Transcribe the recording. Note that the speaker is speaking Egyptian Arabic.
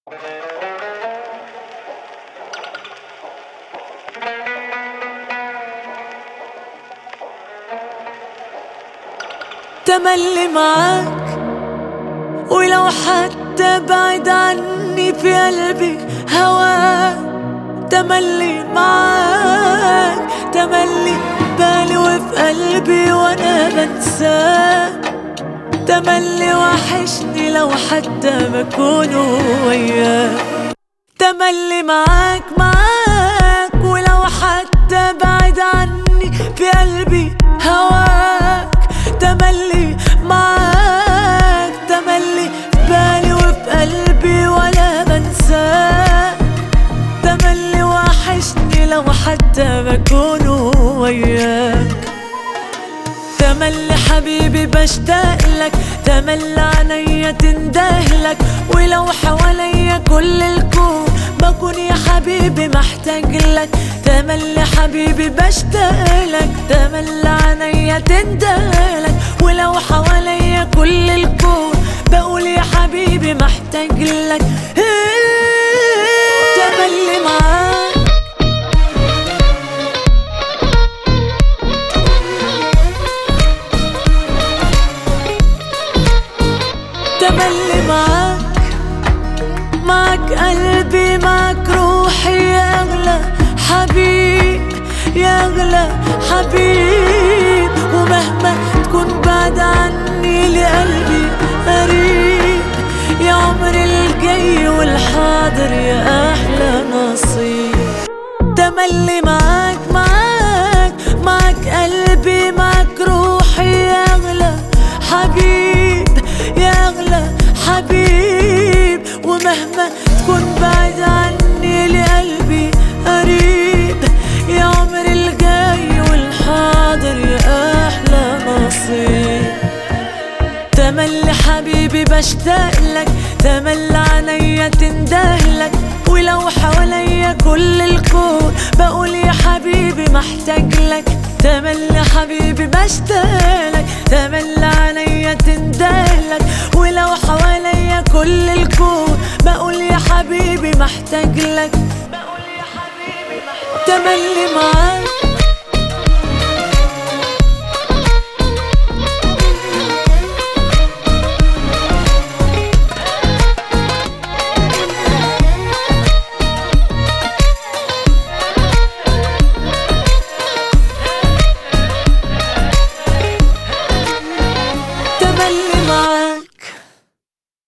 تملي معاك ولو حتى بعيد عني في قلبي هواك تملي معاك تملي بالي وفي قلبي وانا بنساك تملي وحشني لو حتى بكون وياك تملي معاك معاك ولو حتى بعيد عني في قلبي هواك تملي معاك تملي في بالي وفي قلبي ولا بنساك تملي وحشني لو حتى بكون وياك تملي حبيبي بشتاق لك تملي عينيا تندهلك ولو حواليا كل الكون بكون يا حبيبي محتاج لك تملي حبيبي بشتاق لك تملي عينيا تندهلك ولو حواليا كل الكون بقول يا حبيبي محتاج لك تملي معاك تملي معاك معك قلبي معك روحي يا أغلى حبيب يا أغلى حبيب ومهما تكون بعد عني لقلبي قريب يا عمري الجاي والحاضر يا أحلى نصيب تملي معاك معاك معاك قلبي معاك روحي يا أغلى حبيب يا أغلى حبيب ومهما تكون بعيد عني لقلبي قريب يا عمري الجاي والحاضر يا أحلى نصيب تملي حبيبي بشتاق لك تملي عينيا تندهلك ولو حواليا كل الكون بقول يا حبيبي محتاج لك تملي حبيبي بشتاق لك تملي عينيا تندهلك ولو حواليا كل الكون بقول يا حبيبي محتاج لك بقول يا حبيبي محتاج تملي معاك